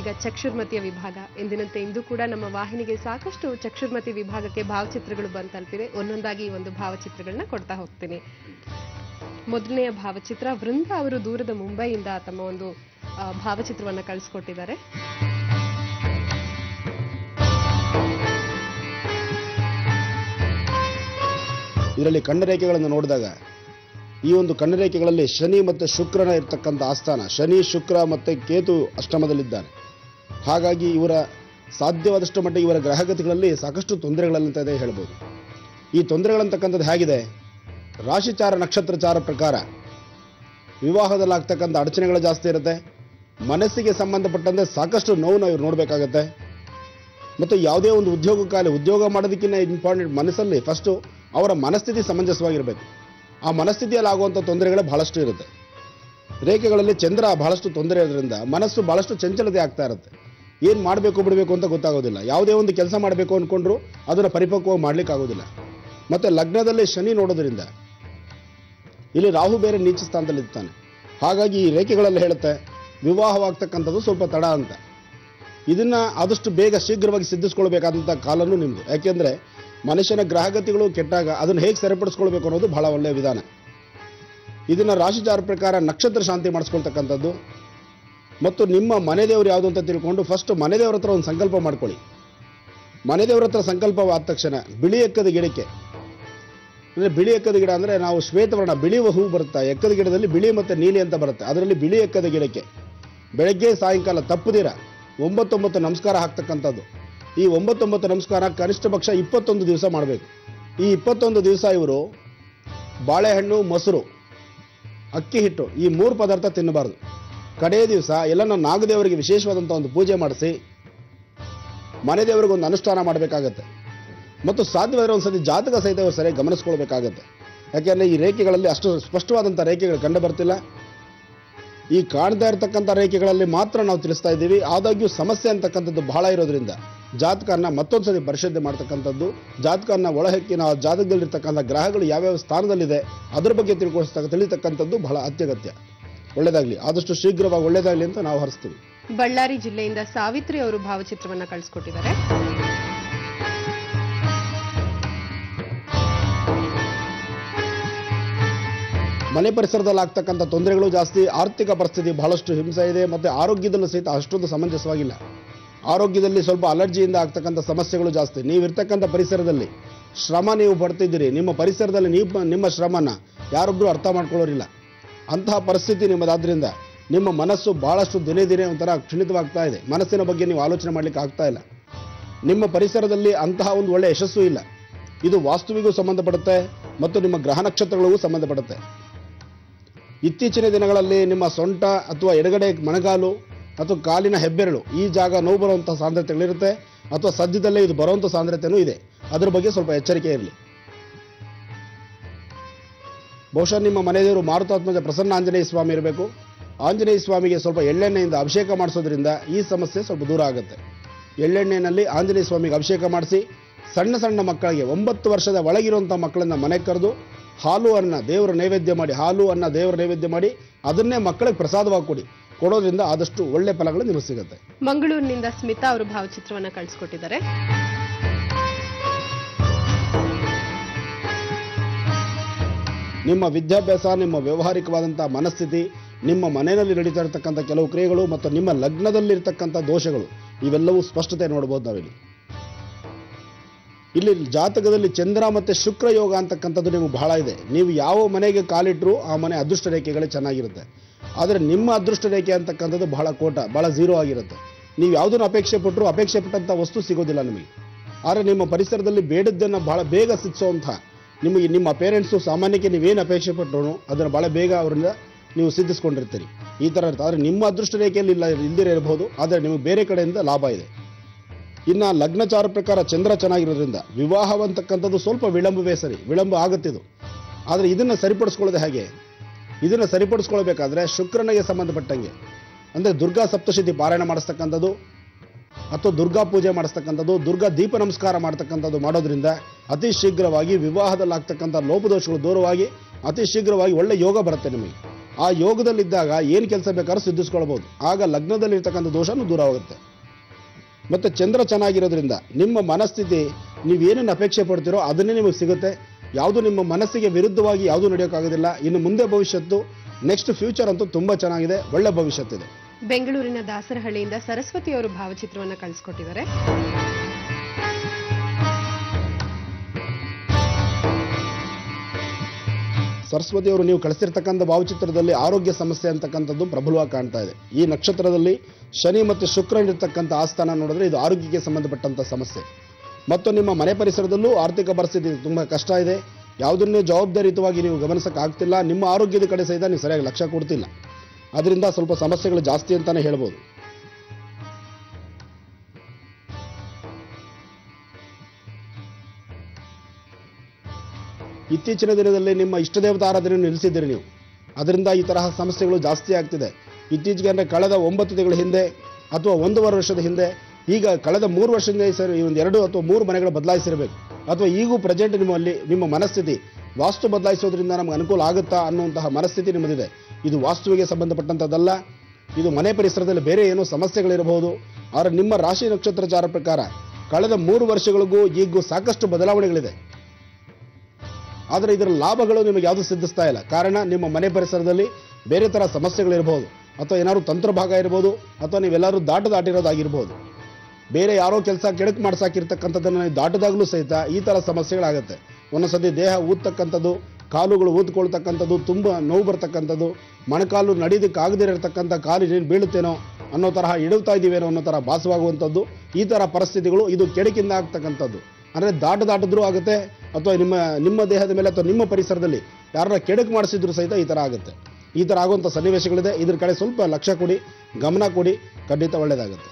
ಈಗ ಚಕ್ಷುರ್ಮತಿಯ ವಿಭಾಗ ಎಂದಿನಂತೆ ಇಂದು ಕೂಡ ನಮ್ಮ ವಾಹಿನಿಗೆ ಸಾಕಷ್ಟು ಚಕ್ಷುರ್ಮತಿ ವಿಭಾಗಕ್ಕೆ ಭಾವಚಿತ್ರಗಳು ಬಂದು ತಲುಪಿದೆ ಒಂದೊಂದಾಗಿ ಈ ಒಂದು ಭಾವಚಿತ್ರಗಳನ್ನ ಕೊಡ್ತಾ ಹೋಗ್ತೀನಿ ಮೊದಲನೆಯ ಭಾವಚಿತ್ರ ವೃಂದ ಅವರು ದೂರದ ಮುಂಬೈಯಿಂದ ತಮ್ಮ ಒಂದು ಆ, ಭಾವಚಿತ್ರವನ್ನ ಕಳಿಸ್ಕೊಟ್ಟಿದ್ದಾರೆ ಇದರಲ್ಲಿ ಕಣ್ಣರೇಖೆಗಳನ್ನು ನೋಡಿದಾಗ ಈ ಒಂದು ಕಣ್ಣರೇಖೆಗಳಲ್ಲಿ ಶನಿ ಮತ್ತು ಶುಕ್ರನ ಇರ್ತಕ್ಕಂಥ ಆಸ್ಥಾನ ಶನಿ ಶುಕ್ರ ಮತ್ತು ಕೇತು ಅಷ್ಟಮದಲ್ಲಿದ್ದಾನೆ ಹಾಗಾಗಿ ಇವರ ಸಾಧ್ಯವಾದಷ್ಟು ಮಟ್ಟಿಗೆ ಇವರ ಗ್ರಹಗತಿಗಳಲ್ಲಿ ಸಾಕಷ್ಟು ತೊಂದರೆಗಳಂತ ಇದೆ ಹೇಳ್ಬೋದು ಈ ತೊಂದರೆಗಳಂತಕ್ಕಂಥದ್ದು ಹೇಗಿದೆ ರಾಶಿಚಾರ ನಕ್ಷತ್ರಚಾರ ಪ್ರಕಾರ ವಿವಾಹದಲ್ಲಾಗ್ತಕ್ಕಂಥ ಅಡಚಣೆಗಳು ಜಾಸ್ತಿ ಇರುತ್ತೆ ಮನಸ್ಸಿಗೆ ಸಂಬಂಧಪಟ್ಟಂತೆ ಸಾಕಷ್ಟು ನೋವು ನಾವು ಇವ್ರು ನೋಡಬೇಕಾಗತ್ತೆ ಮತ್ತು ಯಾವುದೇ ಒಂದು ಉದ್ಯೋಗಕ್ಕಾಗಲಿ ಉದ್ಯೋಗ ಮಾಡೋದಕ್ಕಿಂತ ಇಂಪಾರ್ಟೆಂಟ್ ಮನಸ್ಸಲ್ಲಿ ಫಸ್ಟು ಅವರ ಮನಸ್ಥಿತಿ ಸಮಂಜಸವಾಗಿರಬೇಕು ಆ ಮನಸ್ಥಿತಿಯಲ್ಲಿ ಆಗುವಂಥ ತೊಂದರೆಗಳೇ ಬಹಳಷ್ಟು ಇರುತ್ತೆ ರೇಖೆಗಳಲ್ಲಿ ಚಂದ್ರ ಬಹಳಷ್ಟು ತೊಂದರೆ ಇರೋದ್ರಿಂದ ಮನಸ್ಸು ಬಹಳಷ್ಟು ಚಂಚಲತೆ ಆಗ್ತಾ ಇರುತ್ತೆ ಏನು ಮಾಡಬೇಕು ಬಿಡಬೇಕು ಅಂತ ಗೊತ್ತಾಗೋದಿಲ್ಲ ಯಾವುದೇ ಒಂದು ಕೆಲಸ ಮಾಡಬೇಕು ಅಂದ್ಕೊಂಡ್ರು ಅದನ್ನು ಪರಿಪಕ್ವವಾಗಿ ಮಾಡ್ಲಿಕ್ಕೆ ಆಗೋದಿಲ್ಲ ಮತ್ತು ಲಗ್ನದಲ್ಲಿ ಶನಿ ನೋಡೋದ್ರಿಂದ ಇಲ್ಲಿ ರಾಹು ಬೇರೆ ನೀಚ ಸ್ಥಾನದಲ್ಲಿ ಇರ್ತಾನೆ ಹಾಗಾಗಿ ಈ ರೇಖೆಗಳಲ್ಲಿ ಹೇಳುತ್ತೆ ವಿವಾಹವಾಗ್ತಕ್ಕಂಥದ್ದು ಸ್ವಲ್ಪ ತಡ ಅಂತ ಇದನ್ನ ಆದಷ್ಟು ಬೇಗ ಶೀಘ್ರವಾಗಿ ಸಿದ್ಧಿಸ್ಕೊಳ್ಬೇಕಾದಂಥ ಕಾಲನೂ ನಿಮ್ಮದು ಯಾಕೆಂದರೆ ಮನುಷ್ಯನ ಗ್ರಹಗತಿಗಳು ಕೆಟ್ಟಾಗ ಅದನ್ನು ಹೇಗೆ ಸರಿಪಡಿಸ್ಕೊಳ್ಬೇಕು ಅನ್ನೋದು ಬಹಳ ಒಳ್ಳೆಯ ವಿಧಾನ ಇದನ್ನು ರಾಶಿಚಾರ ಪ್ರಕಾರ ನಕ್ಷತ್ರ ಶಾಂತಿ ಮಾಡಿಸ್ಕೊಳ್ತಕ್ಕಂಥದ್ದು ಮತ್ತು ನಿಮ್ಮ ಮನೆ ದೇವರು ಯಾವುದು ಅಂತ ತಿಳ್ಕೊಂಡು ಫಸ್ಟ್ ಮನೆ ದೇವ್ರ ಹತ್ರ ಒಂದು ಸಂಕಲ್ಪ ಮಾಡ್ಕೊಳ್ಳಿ ಮನೆ ದೇವ್ರ ಹತ್ರ ಸಂಕಲ್ಪವಾದ ತಕ್ಷಣ ಬಿಳಿ ಎಕ್ಕದ ಗಿಡಕ್ಕೆ ಅಂದರೆ ಬಿಳಿ ಎಕ್ಕದ ಗಿಡ ಅಂದರೆ ನಾವು ಶ್ವೇತವರ್ಣ ಬಿಳಿ ಹೂ ಬರುತ್ತೆ ಎಕ್ಕದ ಗಿಡದಲ್ಲಿ ಬಿಳಿ ಮತ್ತು ನೀಲಿ ಅಂತ ಬರುತ್ತೆ ಅದರಲ್ಲಿ ಬಿಳಿ ಎಕ್ಕದ ಗಿಡಕ್ಕೆ ಬೆಳಗ್ಗೆ ಸಾಯಂಕಾಲ ತಪ್ಪದಿರ ಒಂಬತ್ತೊಂಬತ್ತು ನಮಸ್ಕಾರ ಹಾಕ್ತಕ್ಕಂಥದ್ದು ಈ ಒಂಬತ್ತೊಂಬತ್ತು ನಮಸ್ಕಾರ ಕನಿಷ್ಠ ಪಕ್ಷ ಇಪ್ಪತ್ತೊಂದು ದಿವಸ ಮಾಡಬೇಕು ಈ ಇಪ್ಪತ್ತೊಂದು ದಿವಸ ಇವರು ಬಾಳೆಹಣ್ಣು ಮೊಸರು ಅಕ್ಕಿ ಹಿಟ್ಟು ಈ ಮೂರು ಪದಾರ್ಥ ತಿನ್ನಬಾರ್ದು ಕಡೆಯ ದಿವಸ ಎಲ್ಲನ ನಾಗದೇವರಿಗೆ ವಿಶೇಷವಾದಂಥ ಒಂದು ಪೂಜೆ ಮಾಡಿಸಿ ಮನೆ ದೇವರಿಗೆ ಒಂದು ಅನುಷ್ಠಾನ ಮಾಡಬೇಕಾಗತ್ತೆ ಮತ್ತು ಸಾಧ್ಯವಾದರೆ ಒಂದು ಸತಿ ಜಾತಕ ಸಹಿತ ಇವರು ಸರಿಯಾಗಿ ಗಮನಿಸ್ಕೊಳ್ಬೇಕಾಗತ್ತೆ ಯಾಕೆಂದರೆ ಈ ರೇಖೆಗಳಲ್ಲಿ ಅಷ್ಟು ಸ್ಪಷ್ಟವಾದಂಥ ರೇಖೆಗಳು ಕಂಡು ಬರ್ತಿಲ್ಲ ಈ ಕಾಣ್ತಾ ಇರತಕ್ಕಂಥ ರೇಖೆಗಳಲ್ಲಿ ಮಾತ್ರ ನಾವು ತಿಳಿಸ್ತಾ ಇದ್ದೀವಿ ಆದಾಗ್ಯೂ ಸಮಸ್ಯೆ ಅಂತಕ್ಕಂಥದ್ದು ಬಹಳ ಇರೋದ್ರಿಂದ ಜಾತಕನ ಮತ್ತೊಂದು ಸತಿ ಪರಿಶುದ್ಧಿ ಮಾಡ್ತಕ್ಕಂಥದ್ದು ಜಾತಕನ ಒಳಹಕ್ಕಿ ನಾವು ಜಾತಕದಲ್ಲಿರ್ತಕ್ಕಂಥ ಗ್ರಹಗಳು ಯಾವ್ಯಾವ ಸ್ಥಾನದಲ್ಲಿದೆ ಅದ್ರ ಬಗ್ಗೆ ತಿಳ್ಕೊಳ್ತಕ್ಕ ತಿಳಿತಕ್ಕಂಥದ್ದು ಬಹಳ ಅತ್ಯಗತ್ಯ ಒಳ್ಳೆಯದಾಗಲಿ ಆದಷ್ಟು ಶೀಘ್ರವಾಗಿ ಒಳ್ಳೆಯದಾಗಲಿ ಅಂತ ನಾವು ಹರಿಸ್ತೀವಿ ಬಳ್ಳಾರಿ ಜಿಲ್ಲೆಯಿಂದ ಸಾವಿತ್ರಿ ಅವರು ಭಾವಚಿತ್ರವನ್ನ ಕಳಿಸ್ಕೊಟ್ಟಿದ್ದಾರೆ ಮನೆ ಪರಿಸರದಲ್ಲಿ ಆಗ್ತಕ್ಕಂಥ ತೊಂದರೆಗಳು ಜಾಸ್ತಿ ಆರ್ಥಿಕ ಪರಿಸ್ಥಿತಿ ಬಹಳಷ್ಟು ಹಿಂಸೆ ಇದೆ ಮತ್ತು ಆರೋಗ್ಯದಲ್ಲೂ ಸಹಿತ ಅಷ್ಟೊಂದು ಸಮಂಜಸವಾಗಿಲ್ಲ ಆರೋಗ್ಯದಲ್ಲಿ ಸ್ವಲ್ಪ ಅಲರ್ಜಿಯಿಂದ ಆಗ್ತಕ್ಕಂಥ ಸಮಸ್ಯೆಗಳು ಜಾಸ್ತಿ ನೀವಿರ್ತಕ್ಕಂಥ ಪರಿಸರದಲ್ಲಿ ಶ್ರಮ ನೀವು ಪಡ್ತಿದ್ದೀರಿ ನಿಮ್ಮ ಪರಿಸರದಲ್ಲಿ ನೀವು ನಿಮ್ಮ ಶ್ರಮನ ಯಾರೊಬ್ಬರು ಅರ್ಥ ಮಾಡ್ಕೊಳ್ಳೋರಿಲ್ಲ ಅಂತಹ ಪರಿಸ್ಥಿತಿ ನಿಮ್ಮದಾದ್ರಿಂದ ನಿಮ್ಮ ಮನಸ್ಸು ಬಹಳಷ್ಟು ದಿನೇ ದಿನೇ ಒಂಥರ ಕ್ಷುಣಿತವಾಗ್ತಾ ಇದೆ ಮನಸ್ಸಿನ ಬಗ್ಗೆ ನೀವು ಆಲೋಚನೆ ಮಾಡಲಿಕ್ಕೆ ಆಗ್ತಾ ಇಲ್ಲ ನಿಮ್ಮ ಪರಿಸರದಲ್ಲಿ ಅಂತಹ ಒಂದು ಒಳ್ಳೆಯ ಯಶಸ್ಸು ಇಲ್ಲ ಇದು ವಾಸ್ತುವಿಗೂ ಸಂಬಂಧಪಡುತ್ತೆ ಮತ್ತು ನಿಮ್ಮ ಗ್ರಹ ನಕ್ಷತ್ರಗಳಿಗೂ ಸಂಬಂಧಪಡುತ್ತೆ ಇತ್ತೀಚಿನ ದಿನಗಳಲ್ಲಿ ನಿಮ್ಮ ಸೊಂಟ ಅಥವಾ ಎಡಗಡೆ ಮೊಣಗಾಲು ಅಥವಾ ಕಾಲಿನ ಹೆಬ್ಬೆರಳು ಈ ಜಾಗ ನೋವು ಬರುವಂಥ ಸಾಂದ್ರತೆಗಳಿರುತ್ತೆ ಅಥವಾ ಸದ್ಯದಲ್ಲೇ ಇದು ಬರುವಂಥ ಸಾಂದ್ರತೆಯೂ ಇದೆ ಅದ್ರ ಬಗ್ಗೆ ಸ್ವಲ್ಪ ಎಚ್ಚರಿಕೆ ಇರಲಿ ಬಹುಶಃ ನಿಮ್ಮ ಮನೆದೇವರು ಮಾರುತಾತ್ಮಜ ಪ್ರಸನ್ನ ಆಂಜನೇಯ ಸ್ವಾಮಿ ಇರಬೇಕು ಆಂಜನೇಯ ಸ್ವಾಮಿಗೆ ಸ್ವಲ್ಪ ಎಳ್ಳೆಣ್ಣೆಯಿಂದ ಅಭಿಷೇಕ ಮಾಡಿಸೋದ್ರಿಂದ ಈ ಸಮಸ್ಯೆ ಸ್ವಲ್ಪ ದೂರ ಆಗುತ್ತೆ ಎಳ್ಳೆಣ್ಣೆಯಲ್ಲಿ ಆಂಜನೇಯ ಸ್ವಾಮಿಗೆ ಅಭಿಷೇಕ ಮಾಡಿಸಿ ಸಣ್ಣ ಸಣ್ಣ ಮಕ್ಕಳಿಗೆ ಒಂಬತ್ತು ವರ್ಷದ ಒಳಗಿರುವಂಥ ಮಕ್ಕಳನ್ನ ಮನೆಗೆ ಕರೆದು ಹಾಲು ಅನ್ನ ದೇವರ ನೈವೇದ್ಯ ಮಾಡಿ ಹಾಲು ಅನ್ನ ದೇವರ ನೈವೇದ್ಯ ಮಾಡಿ ಅದನ್ನೇ ಮಕ್ಕಳಿಗೆ ಪ್ರಸಾದವಾಗಿ ಕೊಡಿ ಕೊಡೋದ್ರಿಂದ ಆದಷ್ಟು ಒಳ್ಳೆ ಫಲಗಳು ನಿಮಗೆ ಸಿಗುತ್ತೆ ಮಂಗಳೂರಿನಿಂದ ಸ್ಮಿತಾ ಅವರು ಭಾವಚಿತ್ರವನ್ನ ಕಳಿಸ್ಕೊಟ್ಟಿದ್ದಾರೆ ನಿಮ್ಮ ವಿದ್ಯಾಭ್ಯಾಸ ನಿಮ್ಮ ವ್ಯವಹಾರಿಕವಾದಂಥ ಮನಸ್ಥಿತಿ ನಿಮ್ಮ ಮನೆಯಲ್ಲಿ ನಡೀತಾ ಇರತಕ್ಕಂಥ ಕೆಲವು ಕ್ರಿಯೆಗಳು ಮತ್ತು ನಿಮ್ಮ ಲಗ್ನದಲ್ಲಿರ್ತಕ್ಕಂಥ ದೋಷಗಳು ಇವೆಲ್ಲವೂ ಸ್ಪಷ್ಟತೆ ನೋಡ್ಬೋದು ನಾವಿಲ್ಲಿ ಇಲ್ಲಿ ಜಾತಕದಲ್ಲಿ ಚಂದ್ರ ಮತ್ತು ಶುಕ್ರ ಯೋಗ ಅಂತಕ್ಕಂಥದ್ದು ನಿಮಗೆ ಬಹಳ ಇದೆ ನೀವು ಯಾವ ಮನೆಗೆ ಕಾಲಿಟ್ಟರೂ ಆ ಮನೆ ಅದೃಷ್ಟ ರೇಖೆಗಳೇ ಚೆನ್ನಾಗಿರುತ್ತೆ ಆದರೆ ನಿಮ್ಮ ಅದೃಷ್ಟ ರೇಖೆ ಅಂತಕ್ಕಂಥದ್ದು ಬಹಳ ಕೋಟ ಬಹಳ ಝೀರೋ ಆಗಿರುತ್ತೆ ನೀವು ಯಾವುದನ್ನು ಅಪೇಕ್ಷೆ ಪಟ್ಟರು ಅಪೇಕ್ಷೆ ಪಟ್ಟಂಥ ವಸ್ತು ಸಿಗೋದಿಲ್ಲ ನಿಮಗೆ ಆದರೆ ನಿಮ್ಮ ಪರಿಸರದಲ್ಲಿ ಬೇಡದ್ದನ್ನು ಬಹಳ ಬೇಗ ಸಿಕ್ಸೋವಂಥ ನಿಮಗೆ ನಿಮ್ಮ ಪೇರೆಂಟ್ಸು ಸಾಮಾನ್ಯಕ್ಕೆ ನೀವೇನು ಅಪೇಕ್ಷೆ ಪಟ್ಟರು ಅದನ್ನು ಭಾಳ ಬೇಗ ಅವರಿಂದ ನೀವು ಸಿದ್ಧಿಸ್ಕೊಂಡಿರ್ತೀರಿ ಈ ಥರ ಇರುತ್ತೆ ಆದರೆ ನಿಮ್ಮ ಅದೃಷ್ಟ ರೇಖೆಯಲ್ಲಿ ಇಲ್ಲ ಇಲ್ದಿರ ಇರಬಹುದು ಆದರೆ ನಿಮಗೆ ಬೇರೆ ಕಡೆಯಿಂದ ಲಾಭ ಇದೆ ಇನ್ನು ಲಗ್ನಚಾರ ಪ್ರಕಾರ ಚಂದ್ರ ಚೆನ್ನಾಗಿರೋದ್ರಿಂದ ವಿವಾಹವಂತಕ್ಕಂಥದ್ದು ಸ್ವಲ್ಪ ವಿಳಂಬವೇ ಸರಿ ವಿಳಂಬ ಆಗುತ್ತಿದು ಆದರೆ ಇದನ್ನು ಸರಿಪಡಿಸ್ಕೊಳ್ಳೋದು ಹೇಗೆ ಇದನ್ನು ಸರಿಪಡಿಸ್ಕೊಳ್ಬೇಕಾದ್ರೆ ಶುಕ್ರನಿಗೆ ಸಂಬಂಧಪಟ್ಟಂಗೆ ಅಂದರೆ ದುರ್ಗಾ ಸಪ್ತಶತಿ ಪಾರಾಯಣ ಮಾಡಿಸ್ತಕ್ಕಂಥದ್ದು ಅಥವಾ ದುರ್ಗಾ ಪೂಜೆ ಮಾಡಿಸ್ತಕ್ಕಂಥದ್ದು ದುರ್ಗಾ ದೀಪ ನಮಸ್ಕಾರ ಮಾಡ್ತಕ್ಕಂಥದ್ದು ಮಾಡೋದ್ರಿಂದ ಅತಿ ಶೀಘ್ರವಾಗಿ ವಿವಾಹದಲ್ಲಾಗ್ತಕ್ಕಂಥ ಲೋಪದೋಷಗಳು ದೂರವಾಗಿ ಅತಿ ಶೀಘ್ರವಾಗಿ ಒಳ್ಳೆ ಯೋಗ ಬರುತ್ತೆ ನಿಮಗೆ ಆ ಯೋಗದಲ್ಲಿದ್ದಾಗ ಏನು ಕೆಲಸ ಬೇಕಾದ್ರೂ ಸಿದ್ಧಿಸ್ಕೊಳ್ಬೋದು ಆಗ ಲಗ್ನದಲ್ಲಿರ್ತಕ್ಕಂಥ ದೋಷನೂ ದೂರ ಹೋಗುತ್ತೆ ಮತ್ತು ಚಂದ್ರ ಚೆನ್ನಾಗಿರೋದ್ರಿಂದ ನಿಮ್ಮ ಮನಸ್ಥಿತಿ ನೀವೇನೇನು ಅಪೇಕ್ಷೆ ಪಡ್ತೀರೋ ಅದನ್ನೇ ನಿಮಗೆ ಸಿಗುತ್ತೆ ಯಾವುದು ನಿಮ್ಮ ಮನಸ್ಸಿಗೆ ವಿರುದ್ಧವಾಗಿ ಯಾವುದೂ ನಡೆಯೋಕ್ಕಾಗೋದಿಲ್ಲ ಇನ್ನು ಮುಂದೆ ಭವಿಷ್ಯತ್ತು ನೆಕ್ಸ್ಟ್ ಫ್ಯೂಚರ್ ಅಂತೂ ತುಂಬ ಚೆನ್ನಾಗಿದೆ ಒಳ್ಳೆ ಭವಿಷ್ಯತ್ತಿದೆ ಬೆಂಗಳೂರಿನ ದಾಸರಹಳ್ಳಿಯಿಂದ ಸರಸ್ವತಿ ಅವರು ಭಾವಚಿತ್ರವನ್ನ ಕಳಿಸ್ಕೊಟ್ಟಿದ್ದಾರೆ ಸರಸ್ವತಿ ಅವರು ನೀವು ಕಳಿಸಿರ್ತಕ್ಕಂಥ ಭಾವಚಿತ್ರದಲ್ಲಿ ಆರೋಗ್ಯ ಸಮಸ್ಯೆ ಅಂತಕ್ಕಂಥದ್ದು ಪ್ರಬಲವಾಗಿ ಕಾಣ್ತಾ ಇದೆ ಈ ನಕ್ಷತ್ರದಲ್ಲಿ ಶನಿ ಮತ್ತು ಶುಕ್ರನಿರ್ತಕ್ಕಂಥ ಆಸ್ಥಾನ ನೋಡಿದ್ರೆ ಇದು ಆರೋಗ್ಯಕ್ಕೆ ಸಂಬಂಧಪಟ್ಟಂಥ ಸಮಸ್ಯೆ ಮತ್ತು ನಿಮ್ಮ ಮನೆ ಪರಿಸರದಲ್ಲೂ ಆರ್ಥಿಕ ಪರಿಸ್ಥಿತಿ ತುಂಬ ಕಷ್ಟ ಇದೆ ಯಾವುದನ್ನೇ ಜವಾಬ್ದಾರಿಯುತವಾಗಿ ನೀವು ಗಮನಿಸೋಕ್ಕಾಗ್ತಿಲ್ಲ ನಿಮ್ಮ ಆರೋಗ್ಯದ ಕಡೆ ಸಹಿತ ನೀವು ಸರಿಯಾಗಿ ಲಕ್ಷ್ಯ ಕೊಡ್ತಿಲ್ಲ ಅದರಿಂದ ಸ್ವಲ್ಪ ಸಮಸ್ಯೆಗಳು ಜಾಸ್ತಿ ಅಂತಲೇ ಹೇಳ್ಬೋದು ಇತ್ತೀಚಿನ ದಿನದಲ್ಲಿ ನಿಮ್ಮ ಇಷ್ಟದೇವತಾ ಆರಾಧನೆಯನ್ನು ನಿಲ್ಲಿಸಿದ್ದೀರಿ ನೀವು ಅದರಿಂದ ಈ ತರಹ ಸಮಸ್ಯೆಗಳು ಜಾಸ್ತಿ ಆಗ್ತಿದೆ ಇತ್ತೀಚೆಗೆ ಅಂದರೆ ಕಳೆದ ಒಂಬತ್ತು ತಿಂಗಳ ಹಿಂದೆ ಅಥವಾ ಒಂದೂವರೆ ವರ್ಷದ ಹಿಂದೆ ಈಗ ಕಳೆದ ಮೂರು ವರ್ಷದಿಂದ ಸರ್ ಈ ಒಂದು ಎರಡು ಅಥವಾ ಮೂರು ಮನೆಗಳು ಬದಲಾಯಿಸಿರಬೇಕು ಅಥವಾ ಈಗೂ ಪ್ರೆಸೆಂಟ್ ನಿಮ್ಮಲ್ಲಿ ನಿಮ್ಮ ಮನಸ್ಥಿತಿ ವಾಸ್ತು ಬದಲಾಯಿಸೋದ್ರಿಂದ ನಮ್ಗೆ ಅನುಕೂಲ ಆಗುತ್ತಾ ಅನ್ನುವಂತಹ ಮನಸ್ಥಿತಿ ನಿಮ್ಮದಿದೆ ಇದು ವಾಸ್ತುವಿಗೆ ಸಂಬಂಧಪಟ್ಟಂಥದ್ದಲ್ಲ ಇದು ಮನೆ ಪರಿಸರದಲ್ಲಿ ಬೇರೆ ಏನೋ ಸಮಸ್ಯೆಗಳಿರಬಹುದು ಆದರೆ ನಿಮ್ಮ ರಾಶಿ ನಕ್ಷತ್ರಚಾರ ಪ್ರಕಾರ ಕಳೆದ ಮೂರು ವರ್ಷಗಳಿಗೂ ಈಗೂ ಸಾಕಷ್ಟು ಬದಲಾವಣೆಗಳಿದೆ ಆದರೆ ಇದರ ಲಾಭಗಳು ನಿಮಗೆ ಯಾವುದು ಸಿದ್ಧಿಸ್ತಾ ಇಲ್ಲ ಕಾರಣ ನಿಮ್ಮ ಮನೆ ಪರಿಸರದಲ್ಲಿ ಬೇರೆ ಥರ ಸಮಸ್ಯೆಗಳಿರ್ಬೋದು ಅಥವಾ ಏನಾದ್ರು ತಂತ್ರ ಭಾಗ ಇರ್ಬೋದು ಅಥವಾ ನೀವೆಲ್ಲರೂ ದಾಟ ದಾಟಿರೋದಾಗಿರ್ಬೋದು ಬೇರೆ ಯಾರೋ ಕೆಲಸ ಕೆಡಕ್ ಮಾಡ್ಸಾಕಿರ್ತಕ್ಕಂಥದ್ದನ್ನು ನೀವು ದಾಟದಾಗಲೂ ಸಹಿತ ಈ ಥರ ಸಮಸ್ಯೆಗಳಾಗುತ್ತೆ ಒಂದೊಂದ್ಸತಿ ದೇಹ ಊದ್ತಕ್ಕಂಥದ್ದು ಕಾಲುಗಳು ಊದ್ಕೊಳ್ತಕ್ಕಂಥದ್ದು ತುಂಬ ನೋವು ಬರ್ತಕ್ಕಂಥದ್ದು ಮೊಣಕಾಲು ನಡೀದಕ್ಕಾಗದೇ ಇರತಕ್ಕಂಥ ಕಾಲು ನೀನು ಬೀಳುತ್ತೇನೋ ಅನ್ನೋ ತರಹ ಇಡುತ್ತಾ ಇದ್ದೀವೇನೋ ಅನ್ನೋ ಥರ ಭಾಸವಾಗುವಂಥದ್ದು ಈ ಥರ ಪರಿಸ್ಥಿತಿಗಳು ಇದು ಕೆಡಕಿಂದ ಆಗ್ತಕ್ಕಂಥದ್ದು ಅಂದರೆ ದಾಟ ದಾಟಿದ್ರೂ ಆಗುತ್ತೆ ಅಥವಾ ನಿಮ್ಮ ನಿಮ್ಮ ದೇಹದ ಮೇಲೆ ಅಥವಾ ನಿಮ್ಮ ಪರಿಸರದಲ್ಲಿ ಯಾರ ಕೆಡಕು ಮಾಡಿಸಿದ್ರು ಸಹಿತ ಈ ಥರ ಆಗುತ್ತೆ ಈ ಥರ ಆಗುವಂಥ ಸನ್ನಿವೇಶಗಳಿದೆ ಇದ್ರ ಕಡೆ ಸ್ವಲ್ಪ ಲಕ್ಷ್ಯ ಕೊಡಿ ಗಮನ ಕೊಡಿ ಖಂಡಿತ ಒಳ್ಳೆಯದಾಗುತ್ತೆ